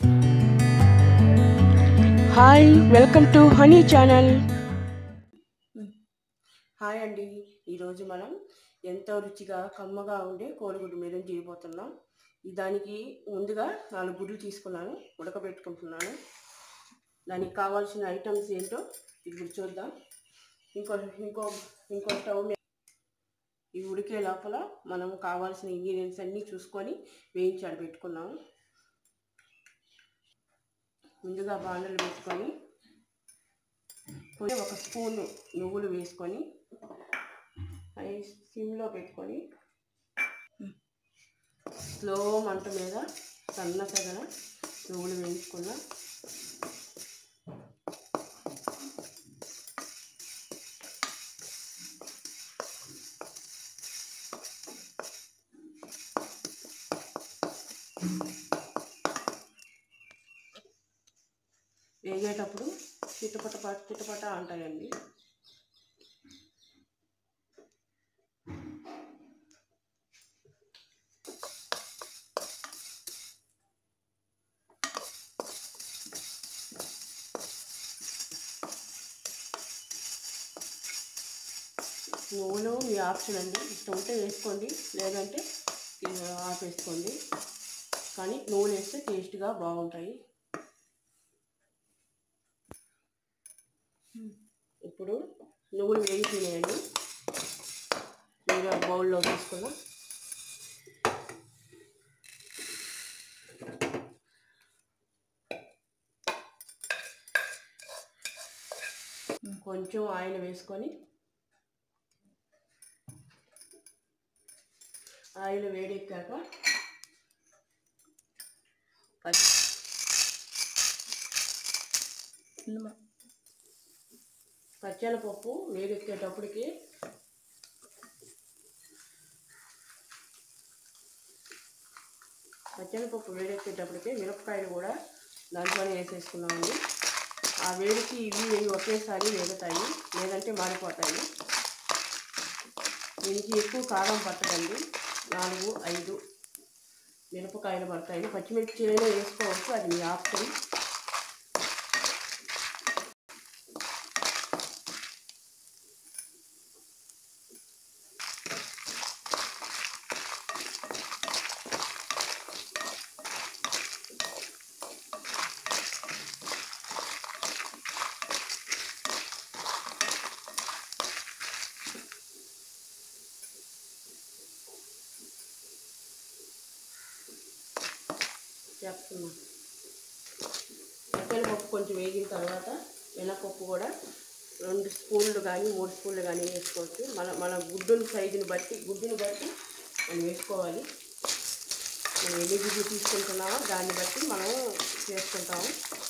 hi welcome to honey channel hi అండి ఈరోజు మనం ఎంతో రుచిగా కమ్మగా ఉండే కోడిగుడ్డు మీద చేయబోతున్నాం దానికి ముందుగా నాలుగు గుడ్లు తీసుకున్నాను ఉడకబెట్టుకుంటున్నాను దానికి కావాల్సిన ఐటమ్స్ ఏంటో ఇప్పుడు చూద్దాం ఇంకో ఇంకో ఇంకో స్టవ్ మీద ఇవి ఉడికే లోపల మనం కావాల్సిన ఇంగ్రీడియంట్స్ అన్నీ చూసుకొని వేయించి ఆడ పెట్టుకున్నాము ముందుగా బాండలు పెట్టుకొని కొంచెం ఒక స్పూన్ నువ్వులు వేసుకొని అవి సిమ్లో పెట్టుకొని స్లో మంట మీద సన్న సగన నువ్వులు వేయించుకున్నా వేగేటప్పుడు చిట్టపట చిట్టపట అంటాయండి నువ్వులు మీ ఆప్షన్ అండి ఇష్టం ఉంటే వేసుకోండి లేదంటే ఇక ఆపేసుకోండి కానీ నువ్వులు వేస్తే టేస్ట్గా బాగుంటాయి ఇప్పుడు నువ్వులు వేగిపోయాయండి మీరు బౌల్లో తీసుకున్నా కొంచెం ఆయిల్ వేసుకొని ఆయిల్ వేడెక్కాక పచ్చి పచ్చనపప్పు వేడెక్కేటప్పటికి పచ్చనపప్పు వేడెక్కేటప్పటికి మిరపకాయలు కూడా దాంట్లోనే వేసేసుకున్నామండి ఆ వేడికి ఇవి ఇవి ఒకేసారి వేగుతాయి లేదంటే మారిపోతాయి దీనికి ఎక్కువ కారం పట్టదండి నాలుగు ఐదు మిరపకాయలు పడతాయి పచ్చిమిర్చి అయినా వేసుకోవచ్చు అది మీ ఆప్షన్ చేస్తున్నాం పప్పు కొంచెం వేగిన తర్వాత మినపప్పు కూడా రెండు స్పూన్లు కానీ మూడు స్పూన్లు కానీ వేసుకోవచ్చు మన మన గుడ్డుని సైజుని బట్టి గుడ్డుని బట్టి మనం వేసుకోవాలి మనం ఎన్ని గుడ్లు తీసుకుంటున్నామో దాన్ని బట్టి మనం చేసుకుంటాము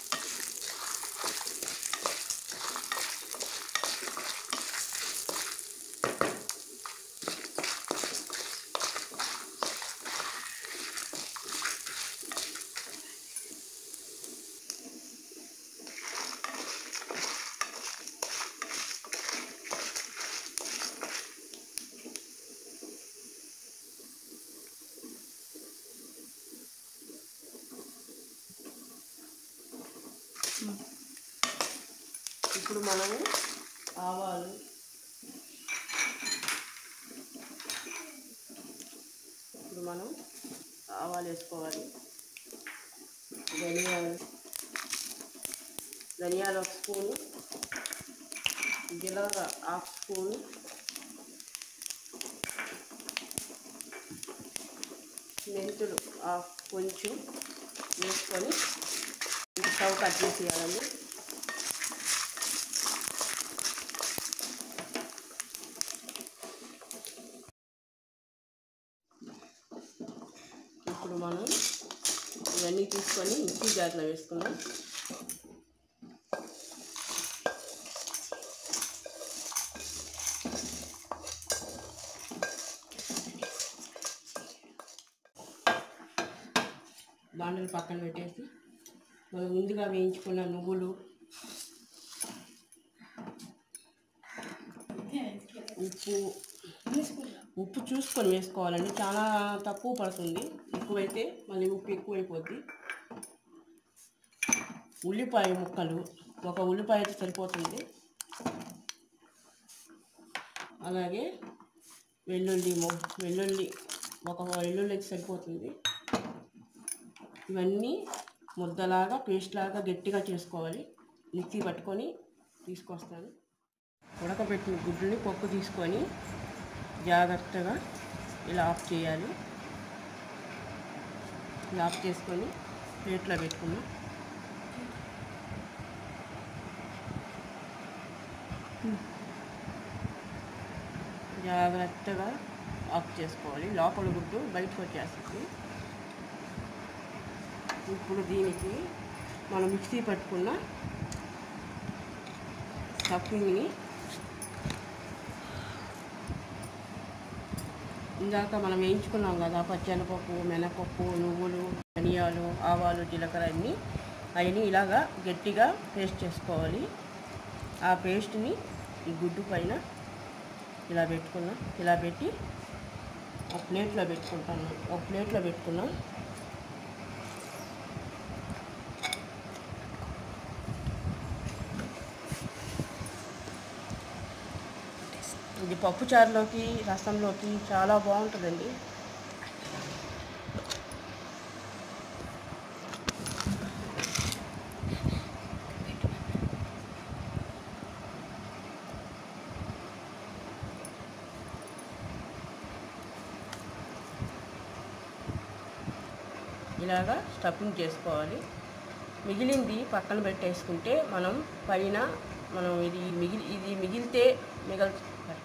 ఇప్పుడు మనము ఆవాలు ఇప్పుడు మనం ఆవాలు వేసుకోవాలి ధనియాలు ధనియాలు ఒక స్పూను జీలకర్ర హాఫ్ స్పూను మెంతులు హాఫ్ కొంచెం వేసుకొని స్టవ్ కట్ చేసేయాలండి ఇప్పుడు మనం ఇవన్నీ తీసుకొని మిక్సీ జార్లో వేసుకుందాం బాండలు పక్కన పెట్టేసి మనం ముందుగా వేయించుకున్న నువ్వులు ఉప్పు ఉప్పు చూసుకొని వేసుకోవాలండి చాలా తక్కువ పడుతుంది ఎక్కువైతే మళ్ళీ ఉప్పు ఎక్కువైపోద్ది ఉల్లిపాయ ముక్కలు ఒక ఉల్లిపాయ అయితే సరిపోతుంది అలాగే వెల్లుల్లి మొ వెల్లుల్లి ఒక వెల్లుల్లి అయితే సరిపోతుంది ఇవన్నీ ముద్దలాగా పేస్ట్ లాగా గట్టిగా చేసుకోవాలి మిక్సీ పట్టుకొని తీసుకొస్తాను ఉడకబెట్టిన గుడ్లని పప్పు తీసుకొని జాగ్రత్తగా ఇలా ఆఫ్ చేయాలి ఇలా ఆఫ్ చేసుకొని ప్లేట్లో పెట్టుకున్నాం జాగ్రత్తగా ఆఫ్ చేసుకోవాలి లోపల గుడ్డు బయటకు వచ్చేస్తుంది ఇప్పుడు దీనికి మనం మిక్సీ పట్టుకున్న స్టఫింగ్ని ఇందాక మనం వేయించుకున్నాం కదా పచ్చెనపప్పు మినపప్పు నువ్వులు ధనియాలు ఆవాలు జీలకర్ర అన్నీ అవన్నీ ఇలాగా గట్టిగా పేస్ట్ చేసుకోవాలి ఆ పేస్ట్ని ఈ గుడ్డు పైన ఇలా పెట్టుకున్నాం ఇలా పెట్టి ఒక ప్లేట్లో పెట్టుకుంటాను ఒక ప్లేట్లో పెట్టుకున్నాం ఇది పప్పు చారులోకి రసంలోకి చాలా బాగుంటుందండి ఇలాగా స్టఫింగ్ చేసుకోవాలి మిగిలింది పక్కన పెట్టేసుకుంటే మనం పైన మనం ఇది మిగిలి ఇది మిగిలితే మిగల్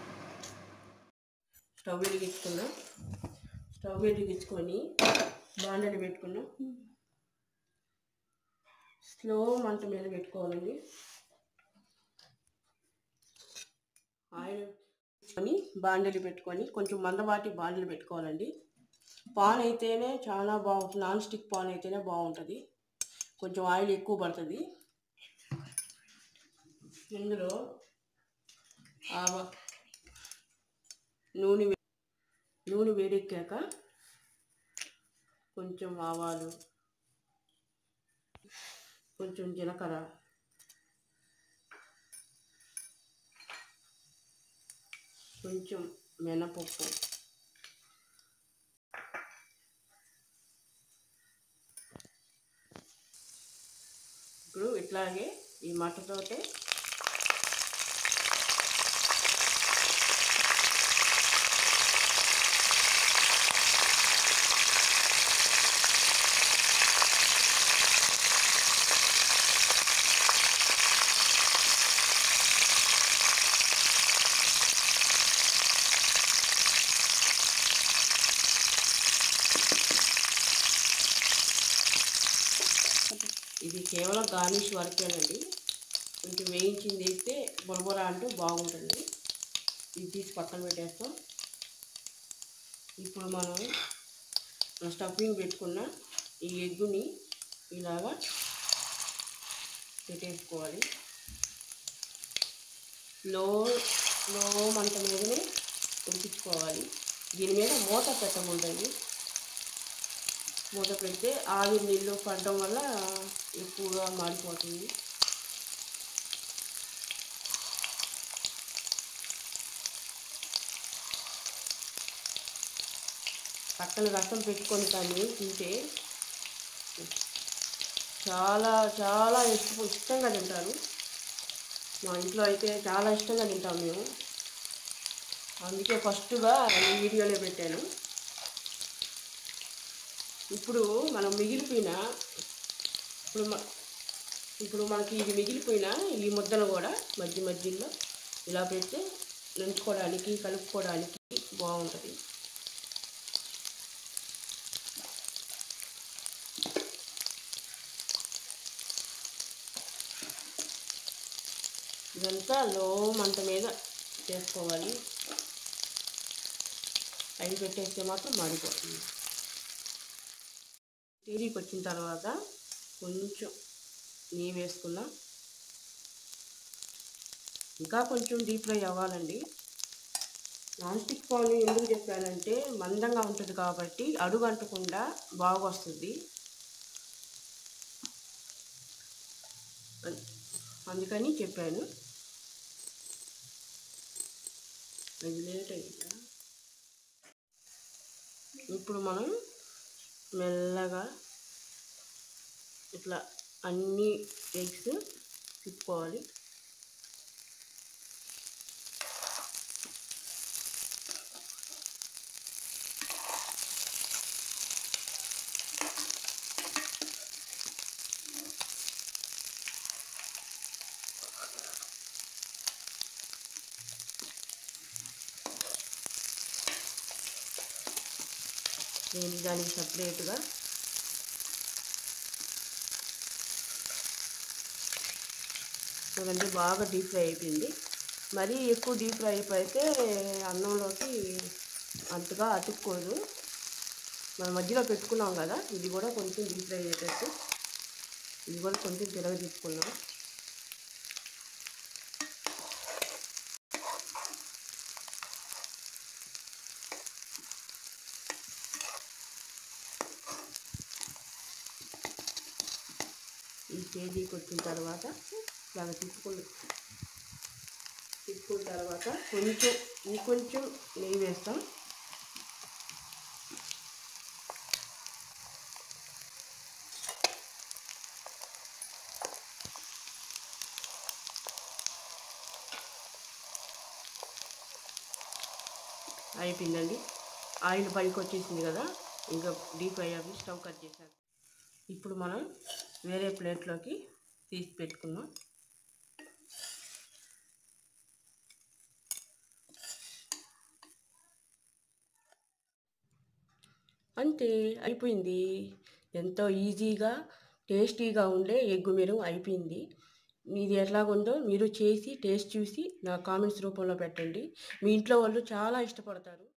స్టవ్ వెలిగించుకున్నాం స్టవ్ వెలిగించుకొని బాండలు పెట్టుకున్నాం స్లో మంట మీద పెట్టుకోవాలండి ఆయిల్ పెట్టుకొని బాండలు పెట్టుకొని కొంచెం మందపాటి బాండలు పెట్టుకోవాలండి పాన్ అయితేనే చాలా బాగుంటుంది నాన్ స్టిక్ పాన్ అయితేనే బాగుంటుంది కొంచెం ఆయిల్ ఎక్కువ పడుతుంది ఇందులో ఆవా నూనె వే- నూనె వేడెక్కాక కొంచెం ఆవాలు కొంచెం జీలకర్ర కొంచెం మినపప్పు ఇప్పుడు ఇట్లాగే ఈ మట్టతోటే ఇది కేవలం గార్నిష్ వరకేనండి కొంచెం వేయించింది వేస్తే బొరబొర అంటూ బాగుంటుంది ఇది తీసి పక్కన పెట్టేస్తాం ఇప్పుడు మనం స్టఫింగ్ పెట్టుకున్న ఈ ఎగ్గుని ఇలాగా పెట్టేసుకోవాలి లో లో మంట మీదనే ఉడికించుకోవాలి దీని మీద మూత పెట్టకూడదండి మూత పెడితే ఆవిరి నీళ్ళు పడడం వల్ల ఎక్కువగా మాడిపోతుంది పక్కన రసం పెట్టుకొని కానీ తింటే చాలా చాలా ఎక్కువ ఇష్టంగా తింటారు మా ఇంట్లో అయితే చాలా ఇష్టంగా తింటాం మేము అందుకే ఫస్ట్గా ఈ వీడియోలో పెట్టాను ఇప్పుడు మనం మిగిలిపోయిన ఇప్పుడు మ- ఇప్పుడు మనకి ఇది మిగిలిపోయిన ఈ ముద్దను కూడా మధ్య మధ్యలో ఇలా పెడితే నంచుకోవడానికి కలుపుకోవడానికి బాగుంటుంది ఇదంతా లో మంట మీద చేసుకోవాలి అవి పెట్టేస్తే మాత్రం మాడిపోతుంది టీవీకి వచ్చిన తర్వాత కొంచెం నెయ్యి వేసుకుందాం ఇంకా కొంచెం డీప్ ఫ్రై అవ్వాలండి నాన్ స్టిక్ పాన్ ఎందుకు చెప్పానంటే మందంగా ఉంటుంది కాబట్టి అడుగు అంటకుండా బాగా వస్తుంది అన్- అందుకని చెప్పాను అది లేట్ అయిందా ఇప్పుడు మనం మెల్లగా ఇట్లా అన్ని ఎగ్స్ తిప్పుకోవాలి నేను దానికి సపరేట్గా చూడండి బాగా డీప్ ఫ్రై అయిపోయింది మరీ ఎక్కువ డీప్ ఫ్రై అయిపోతే అన్నంలోకి అంతగా అతుక్కోదు మన మధ్యలో పెట్టుకున్నాం కదా ఇది కూడా కొంచెం డీప్ ఫ్రై అయ్యేటట్టు ఇది కూడా కొంచెం తిరగ తిప్పుకున్నాం ఈ స్టేజీకి వచ్చిన తర్వాత ఇలాగ తిప్పుకుని తిప్పుకున్న తర్వాత కొంచెం ఇంకొంచెం నెయ్యి వేస్తాం అయిపోయిందండి ఆయిల్ పైకి వచ్చేసింది కదా ఇంకా డీప్ ఫ్రై అవి స్టవ్ కట్ చేశాను ఇప్పుడు మనం వేరే ప్లేట్లోకి తీసి పెట్టుకుందాం అంతే అయిపోయింది ఎంతో ఈజీగా టేస్టీగా ఉండే ఎగ్గు మీరు అయిపోయింది మీది ఎట్లాగుందో మీరు చేసి టేస్ట్ చూసి నా కామెంట్స్ రూపంలో పెట్టండి మీ ఇంట్లో వాళ్ళు చాలా ఇష్టపడతారు